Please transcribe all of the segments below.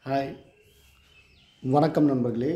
hi வணக்கம் நண்பர்களே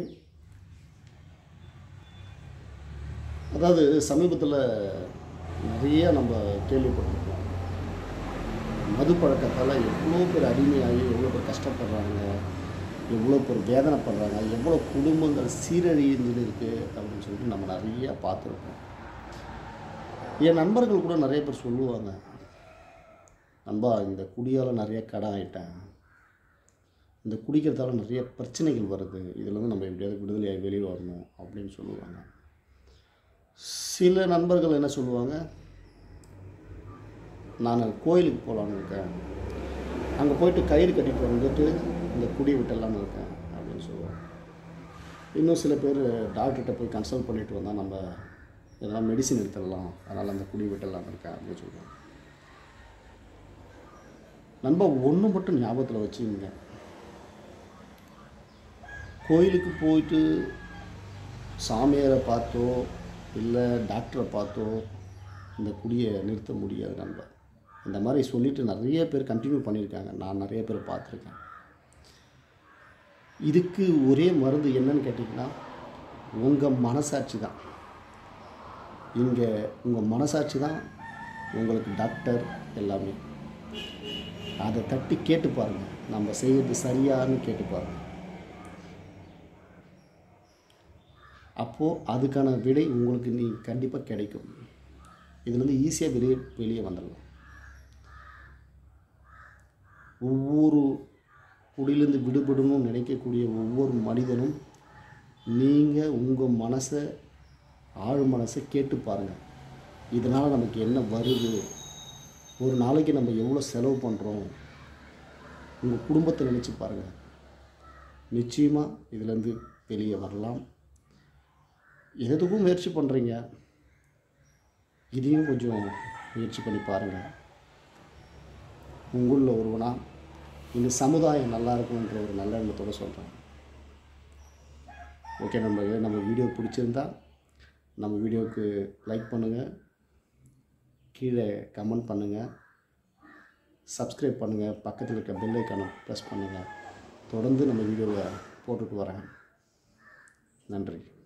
அதாவது சமீபத்தில் நிறைய நம்ம கேள்விப்பட்டிருக்கோம் மது பழக்கத்தால் எவ்வளோ பேர் அடிமையாகி எவ்வளோ பேர் கஷ்டப்படுறாங்க எவ்வளோ பேர் வேதனைப்படுறாங்க எவ்வளோ குடும்பங்கள் சீரழிஞ்சுட்டு இருக்குது அப்படின்னு சொல்லிட்டு நம்ம நிறைய பார்த்துருக்கோம் என் நண்பர்கள் கூட நிறைய பேர் சொல்லுவாங்க நண்பா இந்த குடியால் நிறைய கடன் ஆயிட்டேன் இந்த குடிக்கிறதால நிறைய பிரச்சனைகள் வருது இதுலேருந்து நம்ம எப்படியாவது விடுதலையாகி வெளியே வரணும் அப்படின்னு சொல்லுவாங்க சில நண்பர்கள் என்ன சொல்லுவாங்க நான் கோயிலுக்கு போகலான்னு இருக்கேன் அங்கே போயிட்டு கயிறு கட்டிட்டு வந்துட்டு இந்த குடி விட்டலான்னு இருக்கேன் அப்படின்னு சொல்லுவாங்க இன்னும் சில பேர் டாக்டர்கிட்ட போய் கன்சல்ட் பண்ணிட்டு வந்தால் நம்ம எதனா மெடிசின் எடுத்துடலாம் அதனால் அந்த குடி விட்டலான்னு இருக்கேன் அப்படின்னு சொல்லுவாங்க நண்பா ஒன்று மட்டும் ஞாபகத்தில் வச்சுங்க கோயிலுக்கு போயிட்டு சாமியாரை பார்த்தோ இல்லை டாக்டரை பார்த்தோ இந்த குடியை நிறுத்த முடியாது நண்பா இந்த மாதிரி சொல்லிட்டு நிறைய பேர் கண்டினியூ பண்ணியிருக்காங்க நான் நிறைய பேர் பார்த்துருக்கேன் இதுக்கு ஒரே மருந்து என்னன்னு கேட்டிங்கன்னா உங்கள் மனசாட்சி தான் இங்கே உங்கள் மனசாட்சி தான் உங்களுக்கு டாக்டர் எல்லாமே அதை தட்டி கேட்டு பாருங்கள் நம்ம செய்கிறது சரியான்னு கேட்டு பாருங்கள் அப்போது அதுக்கான விடை உங்களுக்கு நீ கண்டிப்பாக கிடைக்கும் இதுலேருந்து ஈஸியாக வெளியே வெளியே வந்துடலாம் ஒவ்வொரு குடியிலேருந்து விடுபடணும்னு நினைக்கக்கூடிய ஒவ்வொரு மனிதனும் நீங்கள் உங்கள் மனசை ஆழ் மனசை கேட்டு பாருங்கள் இதனால் நமக்கு என்ன வருது ஒரு நாளைக்கு நம்ம எவ்வளோ செலவு பண்ணுறோம் உங்கள் குடும்பத்தை நினச்சி பாருங்கள் நிச்சயமாக இதுலேருந்து வெளியே வரலாம் எதுக்கும் முயற்சி பண்ணுறீங்க இதையும் கொஞ்சம் முயற்சி பண்ணி பாருங்கள் உங்களில் ஒருவனா இந்த சமுதாயம் நல்லா இருக்கணுன்ற ஒரு நல்ல எண்ணத்தோடு சொல்கிறேன் ஓகே நண்பர்களே நம்ம வீடியோ பிடிச்சிருந்தா நம்ம வீடியோவுக்கு லைக் பண்ணுங்கள் கீழே கமெண்ட் பண்ணுங்கள் சப்ஸ்கிரைப் பண்ணுங்கள் பக்கத்தில் இருக்க பெல் ஐக்கானை ப்ரெஸ் பண்ணுங்கள் தொடர்ந்து நம்ம வீடியோவை போட்டுட்டு வரேன் நன்றி